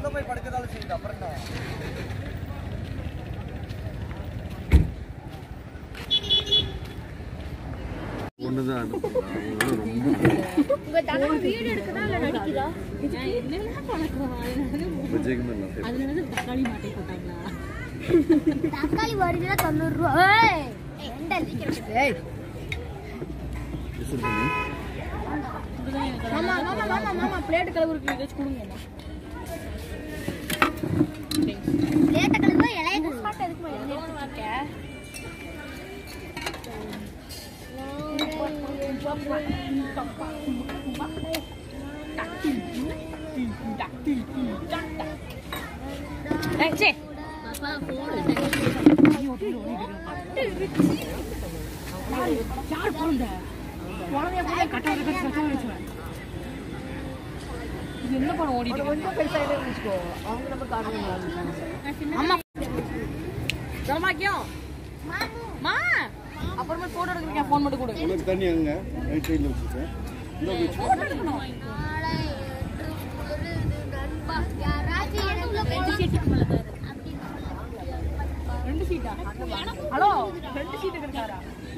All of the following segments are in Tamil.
உள்ள போய் படுக்கிறதால சரி அப்புறம் என்ன ஒண்ணுதான் ரொம்ப உங்க தனம் வீடு எடுக்குதா இல்ல நடிக்குதா விஜய்க்குமே இல்லை அதுல வந்து தக்காளி மாட்டை போட்டாங்களா தக்காளி ஒரு கிலோ தொண்ணூறு ரூபா ஏய், எண்டல். ஏய் மாமா மாமா மாமா மாமா பிளேட் கலவுருக்கு ஏதாச்சும் கொடுங்க லேட்ட கலந்து இலைய கலந்து எதுக்குமா இலைய பாப்பா போடு யார் போந்த குழந்தைய போய் கட்ட கட்ட கட்ட வச்சுவேன் இது என்ன படம் ஓடிட்டு கொஞ்சம் பெருசாக வச்சுக்கோ அவங்க நம்ம காரணம் அம்மா ஜலமாக்கியம் மா அப்புறமா போட்டோ எடுக்கிறீங்க ஃபோன் மட்டும் கொடு உனக்கு தண்ணி எங்க ரைட் சைடில் வச்சுருக்கேன் இந்த வச்சு போட்டோ எடுக்கணும் நாளை என்று பொழுது நண்பா யாராச்சும் எனக்கு ரெண்டு சீட் ரெண்டு சீட்டா ஹலோ ரெண்டு சீட் இருக்காரா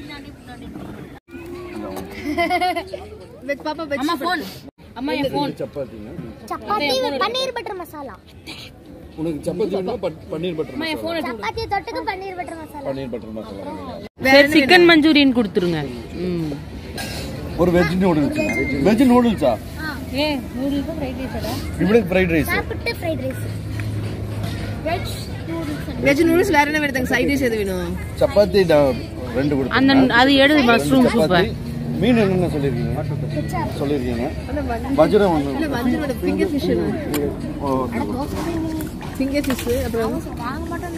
பாப்பா அம்மா ஃபோன் அம்மா என் ஃபோன் சப்பாத்திங்க சப்பாத்தி பன்னீர் பட்டர் மசாலா உனக்கு சப்பாத்தி வேணுமா பட்- பன்னீர் பட்டர் அம்மா என் ஃபோன் எடுத்து சப்பாத்தி தொட்டுக்கு பன்னீர் பட்டர் மசாலா பன்னீர் பட்டர் மசாலா சரி சிக்கன் மஞ்சூரியன் கொடுத்துருங்க ம் ஒரு வெஜ் நூடுல்ஸ் வெஜ் நூடுல்ஸா ஏ நூடுல்ஸ் ஃப்ரைட் ரைஸடா இப்படி ஃப்ரைட் ரைஸ் சாப்பிட்டு fried rice veg noodles veg noodles வேற என்ன வேணும் சைட் டிஷ் எது வேணும் சப்பாத்தி ட- ரெண்டு கொடுத்து அந்த அது எடு மஷ்ரூம் சூப்பர் மீன் என்னென்ன சொல்லியிருக்கீங்க சொல்லியிருக்கீங்க வஜ்ரம் ஒன்று மஞ்சள் finger fish okay finger fish அப்புறம் வாங்க மாட்டோம்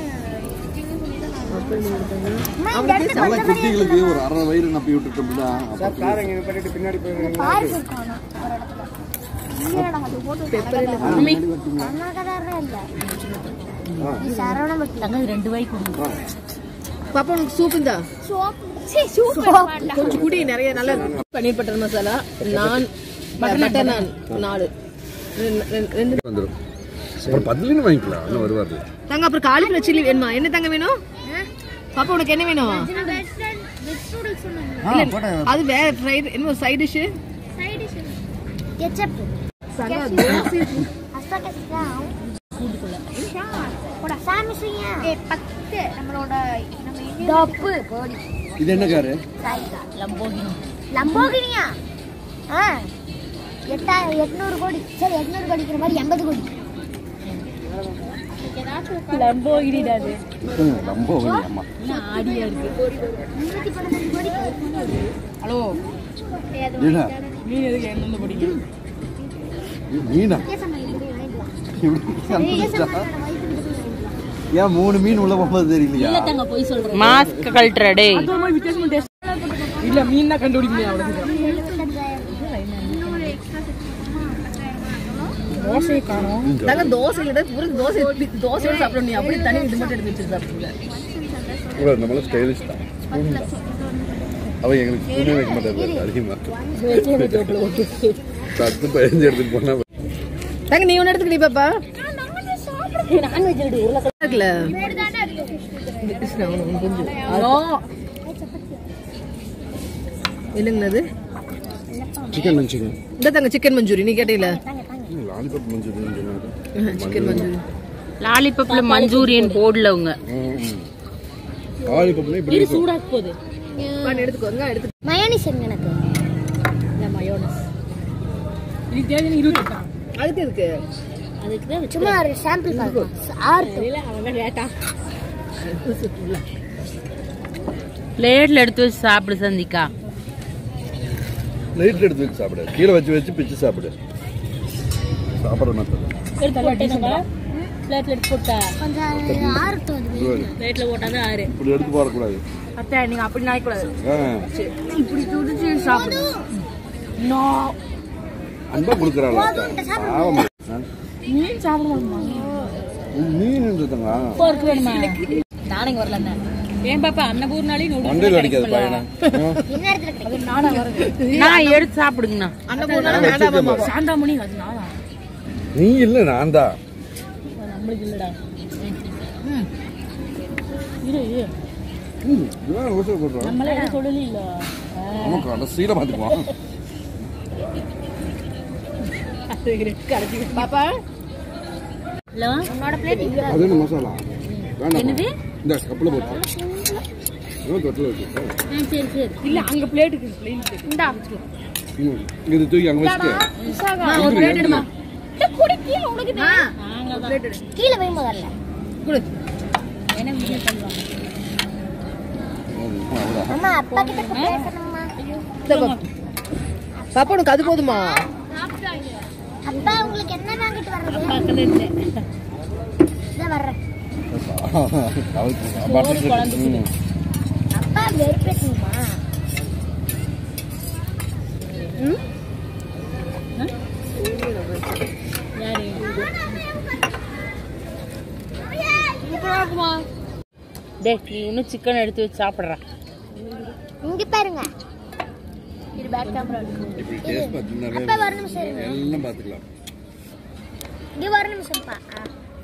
நல்லா குட்டிகளுக்கு ஒரு அரை வயிறு நப்பி விட்டுட்டோம்னா பார்க் இருக்கானா ஒரு இடத்துல இல்லடா அது போட்டு கர்நாடகாரே இல்ல நீ சரவணம் தங்க ரெண்டு வாய் கொடுங்க பாப்பா உனக்கு சூப் இந்தா சோப் சீ சூப் கொஞ்சம் குடி நிறைய நல்லா இருக்கு பன்னீர் பட்டர் மசாலா நான் பட்டர் நான் நாலு ரெண்டு- ரெண்டு- ரெண்டு வந்துடும் அப்புறம் பதிலின்னு வாங்கிக்கலாம் இன்னும் வருவாரு தங்க அப்புறம் காலிஃபிளவர் சில்லி வேணுமா என்ன தங்க வேணும் பாப்பா உனக்கு என்ன வேணும் வெஜ் நூடுல்ஸ் சொன்னாங்க இல்ல, அது வேற ஃப்ரைட் என்ன side dish side dish ketchup அஸ்தா கெச்சப் போடா சாமி செய்யா ஏ பத்து நம்மளோட நம்ம டப்பு கோடி இது என்ன காரு லம்போகினி லம்போகினியா ஆ எட்டா எட்நூறு கோடி சரி எட்நூறு கோடிக்கிற மாதிரி எண்பது கோடி லம்போகினிடா அது ரொம்ப அம்மா என்ன ஆடியா இருக்கு முன்னூத்தி பன்னெண்டு கோடி ஹலோ ஏய், அது என்ன மீன் எதுக்கு என்ன படிக்க இது மீனா வித்தியாசமா இருக்குது, வாங்கிக்கலாம். இப்படி வித்தியாசமா கண்டுபிடிச்சா? என்னோட வயித்துக்கு இது ஏன் மூணு மீன் உள்ள போகும்போது தெரியலையா இல்ல தங்க போய் சொல்றேன் மாஸ்க் கழட்டுற டேய் வித்தியாசமா டேஸ்ட் இல்ல மீன் தான் கண்டுபிடிக்க முடியும் அவ்வளவு இன்னொரு எக்ஸ்ட்ரா தோசை காணும் நாங்க தோசை விட ஒரு தோசை இட்லி தோசையோட சாப்பிடணும் நீ அப்படியே தனி இது மட்டும் எடுத்து வச்சு சாப்பிடுங்க இவ்வளோ நம்மள ஸ்டைலிஷ் தான் ஸ்பூன் தான் அவ எங்களுக்கு ஸ்பூனே வைக்க மாட்டாரு அதிகமாக பத்து பதினஞ்சு எடுத்துட்டு போனா தங்க நீ ஒன்று எடுத்துக்கிட்டி பாப்பா நான்வெஜ் எடு உருளைக்கிழங்கு இருக்குல்ல தானே இருக்கு கிருஷ்ணா, உனக்கு ஒண்ணு புரிஞ்சுது. ஹலோ என்னங்கண்ணா அது சிக்கன் மஞ்சூரியன் இந்த தங்க சிக்கன் மஞ்சூரி நீ கேட்டீல லாலிபாப் மஞ்சூரியன் சொன்னாரு சிக்கன் மஞ்சூரி லாலிபப்ல மஞ்சூரியன் போடல உங்க லாலிபாப்ல இப்படி இருக்கும் சூடாக போகுது பண்ணி எடுத்துக்கோங்க எடுத்து மயோனிஸ் எங்க எனக்கு இந்த மயோனஸ் இது தேவை இருபத்தெட்டா அதுக்கு இருக்கு அதுக்கு தான் சும்மா ஒரு சாம்பிள் பார்க்கலாம் ஆறு தெரியல அவன் லேட்டா பிளேட்ல எடுத்து வச்சு சாப்பிடு சந்திக்கா லைட்ல எடுத்து வச்சு சாப்பிடு கீழே வச்சு வச்சு பிச்சு சாப்பிடு சாப்பிட்ற மெத்தட் எடுத்து போட்டேனப்பா பிளேட்ல எடுத்து போட்டா கொஞ்சம் ஆறட்டும் அது பிளேட்ல போட்டாதான் ஆறு இப்படி எடுத்து போடக்கூடாது அத்தை நீங்க அப்படி நினைக்கூடாது ஆ, இப்படி துடிச்சு சாப்பிடு நோ அன்பா கொடுக்குறாள் பாவம் மீன் சாப்பிட மாட்டோமா மீன் இருந்ததுங்க இப்போ இருக்கு வேணுமா நானே இங்க வரல ஏன் பாப்பா அன்னபூர்னாலே மண்டையில் அடிக்காது பையனை என்ன இடத்துல கிடைக்கும் நானா வருது நான் எடுத்து சாப்பிடுங்கண்ணா அண்ணன் போனாலும் வேண்டாம் சாந்தாமணி அது நானா நீ இல்லை நான் தான் நம்மளுக்கு இல்லடா இரு இரு ம் இவன் யோசனை பண்ணுறான் நம்மளே எதுவும் சொல்லல இல்ல நமக்கு கடைசியில் பார்த்துக்குவான் பாப்பா இல்ல உன்னோட பிளேட் இங்க அது என்ன மசாலா வேண்டாம் என்னது? இந்த கப்பில் போட்டு இன்னும் தொட்டில் வச்சு ஆ, சரி சரி இல்ல அங்க பிளேட்டுக்கு பிளேன் இந்தா ம் இது தூக்கி அங்கே வச்சுட்டு விசாகா ஒரு பிளேட் எடுமா குடிக்கீழ உனக்கு நாங்க தான் கீழே போய் முதல்ல குடு என்ன வீடியோ பண்ணுவாங்க அவ்வளோ அம்மா அப்பா கிட்ட பேசணும்மா இந்த பா- பாப்பா உனக்கு அது போதுமா அப்பா உங்களுக்கு என்ன வாங்கிட்டு வர்றது பக்கத்துல இல்லை இதான் வர்றேன் அவருக்கு குழம்பு ம். அப்பா வெறுப்பேசணுமா யாரு டேய் நீ இன்னும் சிக்கன் எடுத்து வச்சு சாப்பிட்றா இங்க பாருங்க இது பேக் கேமரா இப்படி டேஸ்ட் பார்த்தீங்கன்னா அப்பா ஒரு நிமிஷம் இருங்க எல்லாம் பார்த்துக்கலாம் இங்க ஒரு நிமிஷம்ப்பா ஆ.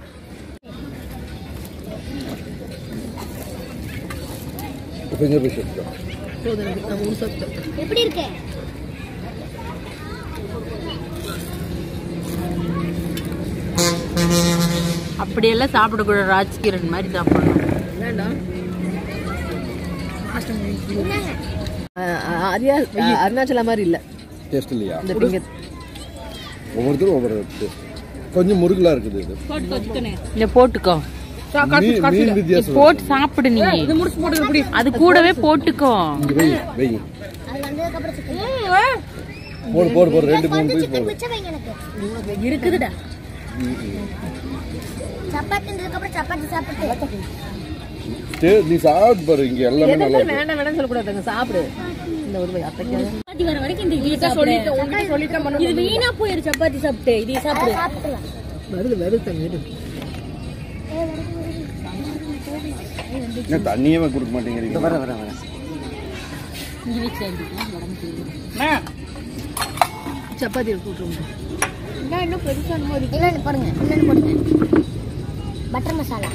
ஃபிங்கர் ஃபிஷ் எடுத்துக்கலாம் போதும் எனக்கு. நான் மூணு சாப்பிட்டேன் எப்படி இருக்கு அப்படியெல்லாம் சாப்பிடக்கூடாது ராஜ்கிரண் மாதிரி சாப்பிடணும் வேண்டாம் என்னங்க அஹ் அஹ் அரியா அஹ் அருணாச்சலா மாதிரி இல்ல டேஸ்ட் இல்லையா இந்த பிங்க ஒவ்வொருத்தரும் ஒவ்வொரு டேஸ்ட் கொஞ்சம் முருகலாக இருக்குது இது போட்டு சிக்கனு இதை போட்டுக்கோ மீன் மீன் வித்தியாசம் போட்டு சாப்பிடு நீ முடிச்சு போட்டு குடி அது கூடவே போட்டுக்கோ இங்கே வை வை அது வந்ததுக்கு அப்புறம் சிக்கன் போடு போடு போடு ரெண்டு மூணு பீஸ் சிக்கன் போடு மிச்சம் வைங்க எனக்கு இருக்குதுடா சப்பாத்தி இருந்ததுக்கு அப்புறம் சப்பாத்தி சாப்பிட்டு டே நீ சாப்பிட்டு பாரு இங்கே எல்லாமே நல்லா எதுவும் இருக்கு வேண்டாம் வேண்டாம் சொல்லக்கூடாதுங்க சாப்பிடு இந்த ஒரு போய் அத்தைக்கு சப்பாத்தி வர வரைக்கும் இந்த இட்லி சாப்பிடு உங்ககிட்ட சொல்லிட்டேன் இது வீணா போயிரு சப்பாத்தி சாப்பிட்டு இதை சாப்பிடு சாப்பிடலாம் வருது வருது தங்க இரு. ஏன் தண்ணியே கொடுக்க மாட்டேங்கிறீங்க வர வர வர இங்க வச்சு அடிக்கலாம் உடம்பு போயிடும் சப்பாத்தி எடுத்து விட்டுருங்க இன்னொன்று பாருங்க இன்னொன்று போடுங்க பட்டர் மசாலா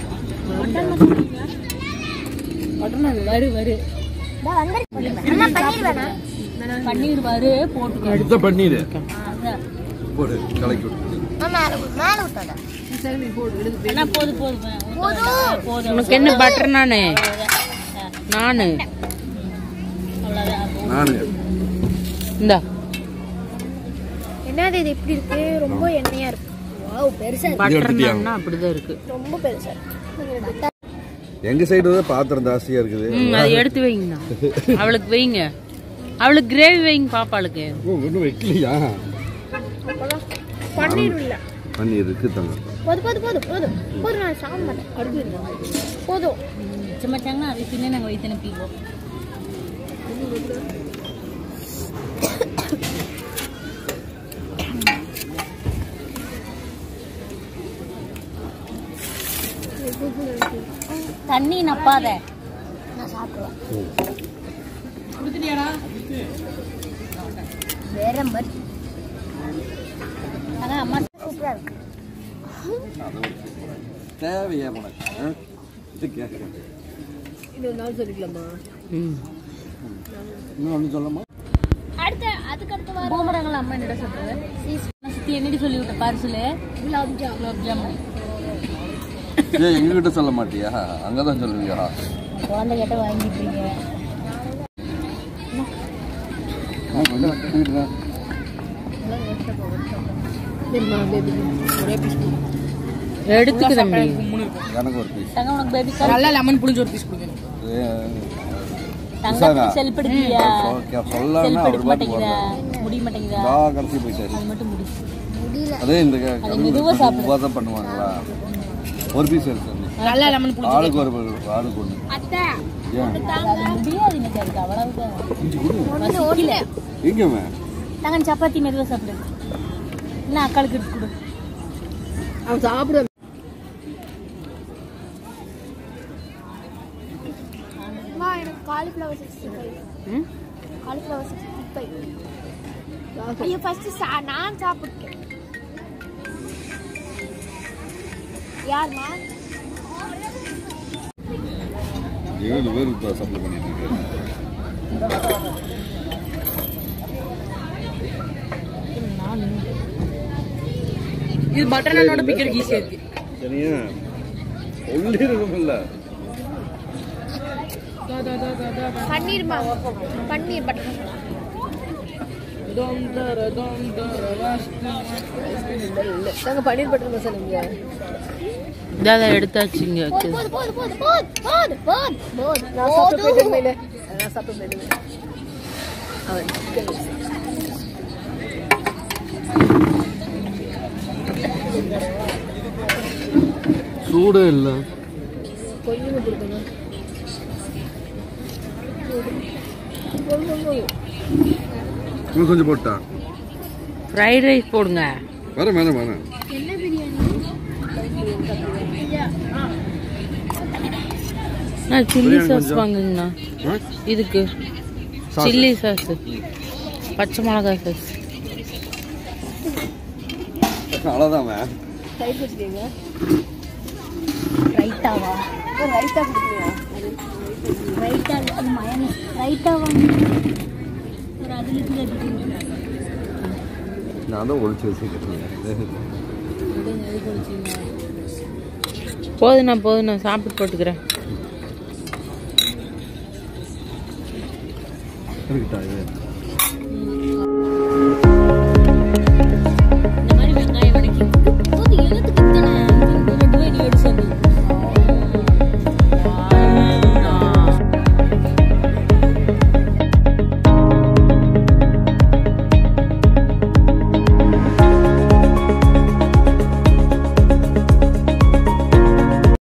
வரு வரு இதோ வந்துருச்சு அம்மா பன்னீர் வேணாம் பன்னீர் வரு போட்டுக்கோ அடுத்த பன்னீர் அதான். போடு கலக்கி விடு அம்மா மேலே விட்டாத சரி நீ போடு எடுத்து அண்ணா போது போதும் போதும் போதும் உனக்கு என்ன பட்டர் நானு நானு அவ்வளவுதான் நானு இந்தா என்னது இது இப்படி இருக்கு ரொம்ப எண்ணெயா இருக்கு வாவ் பெருசா பட்டர் எடுத்துட்டியா? நான்னா அப்படிதான் இருக்கு ரொம்ப பெருசா இருக்கு எங்க சைடு தான் பாத்திரம் ஜாஸ்தியா இருக்குது ம் அதை எடுத்து வைங்க அவளுக்கு வைங்க அவளுக்கு கிரேவி வைங்க பாப்பாளுக்கு ஓ ஒன்றும் வைக்கலையா பன்னீர் இல்ல பன்னீர் இருக்கு தங்க போதும் போதும் போதும் போதும் போதும் நான் சாப்பிட மாட்டேன் அடுத்து போதும் சும்மாச்சாங்கன்னா அது பின்ன நாங்கள் வைத்து அனுப்பிடுவோம் தண்ணி நப்பாத நான் சாப்பிடுவேன் வேற மாதிரி அதான் அம்மா சூப்பரா இருக்கு தேவையா உனக்கு ஆ? இது கேட்க இது ஒரு நாள் சொல்லிக்கலாமா ம் இன்னும் ஒன்றும் சொல்லமா அடுத்த அதுக்கு அடுத்த வாரம் பூமரங்கள் அம்மா என்னடா சொல்றது நான் சுத்தி என்னடி சொல்லி விட்ட பார்சலு குலாப் ஜாம் குலோப் ஜாமுன் ஏன் எங்ககிட்ட சொல்ல மாட்டியா அங்கதான் சொல்லுவியா குழந்தை கிட்ட வாங்கிப்பீங்க ஆ, கொஞ்சம் விட்டுடுறேன். சரிம்மா பேபி ஒரே பீஸ் எடுத்துக்கு தம்பி எனக்கு ஒரு பீஸ் தங்க உனக்கு பேபி நல்லா லெமன் புளிஞ்சு ஒரு பீஸ் கொடுங்க தங்கத்துக்கு செல்படுத்தியா சொல்லாம அவர் செல்படுத்த பாட்டுக்கு மாட்டேங்குதா வந்தாரு. முடிய மாட்டேங்குதா இதா கடைசி போயிட்டாரு அது மட்டும் முடி முடியல அதே இந்த மெதுவா சாப்பிடு. தான் பண்ணுவாங்களா ஒரு பீஸ் இருக்கு நல்லா லெமன் புளிஞ்சு ஆளுக்கு ஒரு ஆளுக்கு ஒன்று அத்தை ஏன் அது முடியாது எனக்கு அதுக்கு அவ்வளவுதான் ஒன்று ஒன்று எங்கம்மா தங்க சப்பாத்தி மெதுவா சாப்பிடு இல்லை அக்காளுக்கு எடுத்து கொடு அவன் சாப்பிட அம்மா எனக்கு காலிஃப்ளவர் சிக்ஸ்டி ஃபைவ் ம் காலிஃப்ளவர் சிக்ஸ்டி ஃபைவ் ஐயோ ஃபர்ஸ்ட் நான் சாப்பிட்டேன் யாருமா ஏழு பேர் இப்போ சப்ளை பண்ணிட்டு இருக்கு இது பட்டர் நானோட பிக்கிறதுக்கு ஈஸியா இருக்கு சரியா சொல்லிருக்கும் இல்ல பன்னீர்மா பன்னீர் பட்டர் நாங்க பன்னீர் பட்டர் மசாலா இங்க இதான் எடுத்தாச்சுங்க போது போது போது போது போது போது போது நான் சாப்பிட்டு போயிட்டு மேல நான் சாப்பிட்டு போயிட்டு அவன் chicken wings. சூடே இல்லை கொஞ்சமா கொடுக்கணும் போதும், போதும், போதும். இன்னும் கொஞ்சம் போட்டா ஃப்ரைட் ரைஸ் போடுங்க வர வேணாம் வேணாம் என்ன பிரியாணி நான் சில்லி பிரியாணி சாஸ் கொஞ்சம். வாங்குங்கண்ணா ஆ? இதுக்கு Sauce. சில்லி சாஸ் பச்சை மிளகாய் சாஸ் அவ்வளோதான் மேம் தயிர் வச்சுக்கீங்க ரைட்டாவா ரைத்தா கொடுக்கலையா ரைட்டா அது மயனஸ் ரைட்டா வாங்கி ஒரு அது லிட்டர் நான் தான் ஒழிச்சு வச்சுக்கிட்டேன் போதுண்ணா போதுண்ணா சாப்பிட்டு போட்டுக்கிறேன் இருக்குட்டா இது